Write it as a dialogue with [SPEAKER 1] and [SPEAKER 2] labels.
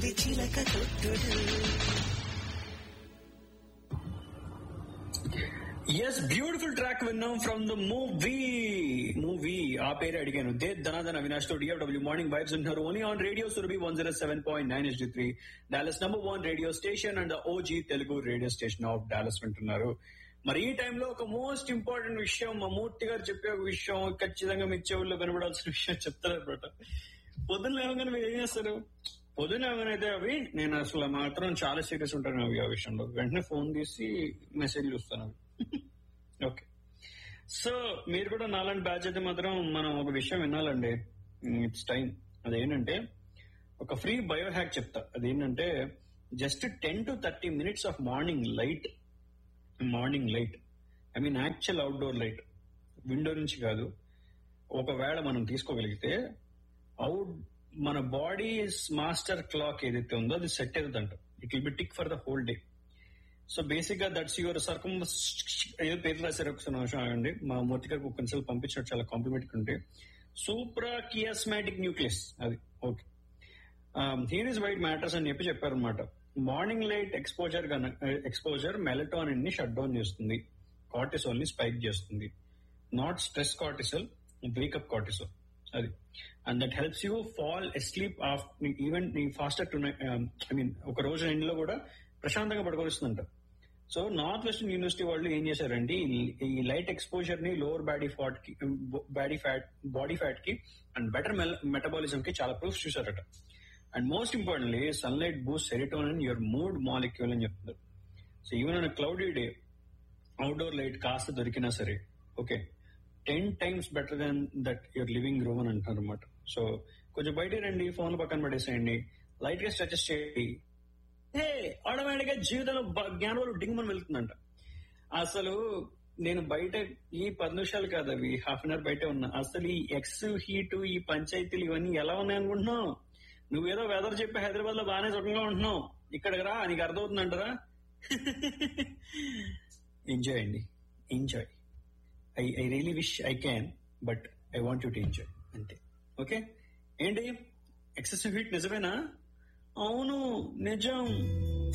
[SPEAKER 1] చిలక కొట్టుడు
[SPEAKER 2] yes beautiful track విన్నాం ఫ్రమ్ ద మూవీ మూవీ ఆ పేరు అడిగాను దే ధనాధన అవినాష్ తో డిఎఫ్డబ్ల్యూ మార్నింగ్ వైబ్స్ ఉంటున్నారు only on radio Surabhi one zero seven point nine S three Dallas number one radio station and OG Telugu radio station of Dallas వింటున్నారు మరి ఈ టైంలో ఒక మోస్ట్ ఇంపార్టెంట్ విషయం మా మూర్తి గారు చెప్పే ఒక విషయం ఖచ్చితంగా మీ చెవుల్లో కనబడాల్సిన విషయం చెప్తారు అనమాట పొద్దున్న లేవగానే మీరు ఏం చేస్తారు పొద్దున్న లేవగానైతే అవి నేను అసలు మాత్రం చాలా సీరియస్ ఉంటాను అవి ఆ విషయంలో వెంటనే ఫోన్ తీసి మెసేజ్ చూస్తాను అవి ఓకే సో మీరు కూడా నాలాంటి బ్యాచ్ అయితే మాత్రం మనం ఒక విషయం వినాలండి ఇట్స్ టైం అదేంటంటే ఒక ఫ్రీ బయో హ్యాక్ చెప్తా అదేంటంటే just ten to thirty minutes of morning light morning light I mean actual outdoor light window నుంచి కాదు ఒకవేళ మనం తీసుకోగలిగితే అవుట్ మన బాడీ మాస్టర్ క్లాక్ ఏదైతే ఉందో అది సెట్ అవుతుందంట it will be tick for the whole day so basic గా దట్స్ యువర్ సర్కమ్ ఏదో పేరు రాశారు ఒకసారి నిమిషం ఆగండి మా మూర్తి గారికి ఒక కొంచెం పంపించినట్టు చాలా కాంప్లిమెంట్ ఉంటే సూప్రా కియాస్మాటిక్ న్యూక్లియస్ అది okay here is why it matters అని చెప్పి చెప్పారు అనమాట morning light exposure exposure melatonin ని షట్ డౌన్ చేస్తుంది కార్టిసోల్ ని స్పైక్ చేస్తుంది not stress cortisol breakup cortisol అది and that helps you fall sleep of even faster to I mean ఒక రోజు ఎండ్లో కూడా ప్రశాంతంగా పడుకోవస్తుందంట సో నార్త్ వెస్టర్న్ యూనివర్సిటీ వాళ్ళు ఏం చేశారంటే ఈ- ఈ లైట్ ఎక్స్పోజర్ ని లోవర్ బాడీ ఫ్యాట్ కి బాడీ ఫ్యాట్ బాడీ ఫ్యాట్ కి అండ్ బెటర్ మెటబాలిజం కి చాలా ప్రూఫ్స్ చూసారట and most importantly sunlight boost serotonin your mood molecule అని చెప్తున్నారు so even on cloudy day outdoor light కాస్త దొరికినా సరే okay ten times better then that your living room అని అంటున్నారు అనమాట సో కొంచెం బయట రండి ఫోన్ పక్కన పడేసేయండి లైట్ గా స్ట్రెచెస్ చేయండి హే ఆటోమేటిక్ గా జీవితంలో బ- జ్ఞానంలో డింగమని వెళ్తుందంట అసలు నేను బయట ఈ పది నిమిషాలు కాదు అవి హాఫ్ అన్ అవర్ బయట ఉన్నా అసలు ఈ ఎక్స్ హీట్ ఈ పంచాయతీలు ఇవన్నీ ఎలా ఉన్నాయి అనుకుంటున్నావు నువ్వేదో వెదర్ చెప్పి హైదరాబాద్ లో బాగానే సుఖంగా ఉంటున్నావు ఇక్కడికి రా నీకు అర్థమవుతుందంటారా ఎంజాయ్ అండి enjoy I I really wish I can but I want you to enjoy అంతే ఓకే ఏంటి ఎక్సెసివ్ హీట్ నిజమేనా అవును నిజం